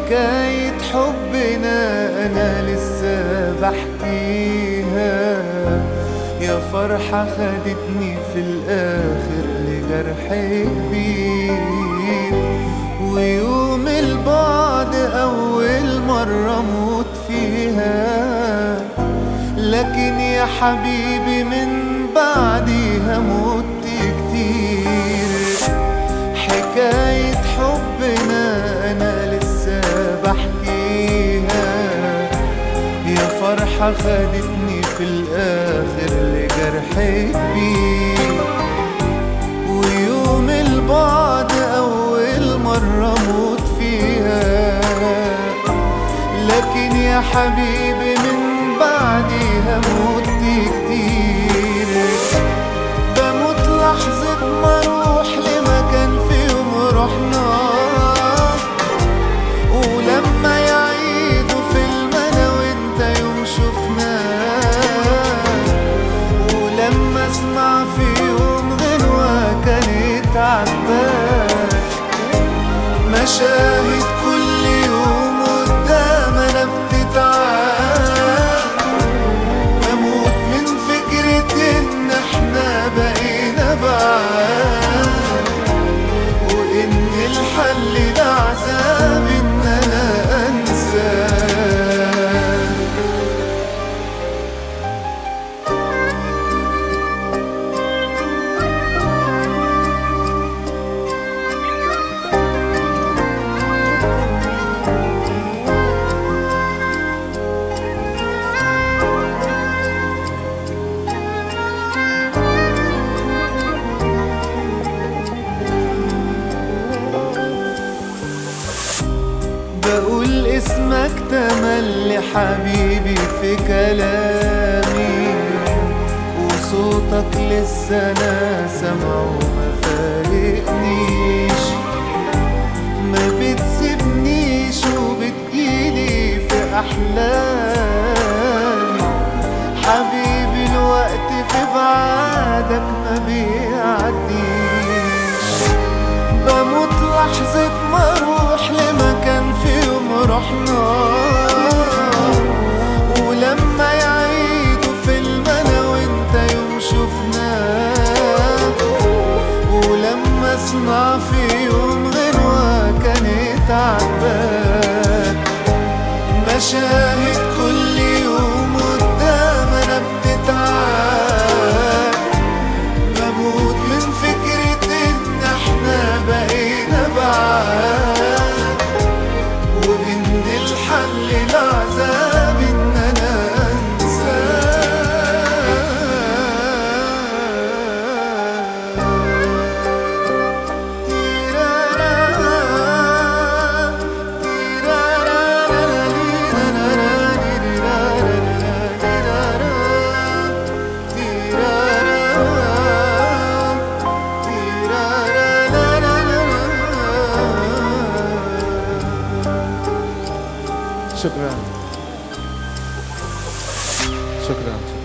حكاية حبنا أنا لسه بحكيها يا فرحة خدتني في الآخر لجرح كبير ويوم البعد أول مرة موت فيها لكن يا حبيبي من بعديها مت كتير حكاية حبنا أنا لسه بحكيها يا فرحة خدتني في الآخر لجرح كبير ويوم البعد أول مرة موت فيها لكن يا حبيبي من بعديها موت كتير بموت لحظة ما اروح لمكان في يوم رحنا ولما يعيدوا فيلم انا وانت يوم شفنا ولما اسمع في يوم غنوة كانت عجباك مشاهد كل يوم قدامنا بتتعاد بموت من فكرة ان احنا بقينا بعاد وان الحل ده عذاب ان انا انساك بقول اسمك تملي حبيبي في كلامي وصوتك لسه انا سامعه ما فارقنيش ما بتسيبنيش وبتجيلي في احلامي حبيبي الوقت في بعادك ما بيعديش بموت لحظة ما اروح لمكان في يوم رحنا ولما يعيدوا فيلم انا وانت يوم شفنا ولما اسمع في يوم غنوة كانت عجباك مشاهد كل يوم قدامنا بتتعاد بموت من فكرة إن إحنا بقينا بعاد وإن الحل العذاب إن أنا أنساك شكرا شكرا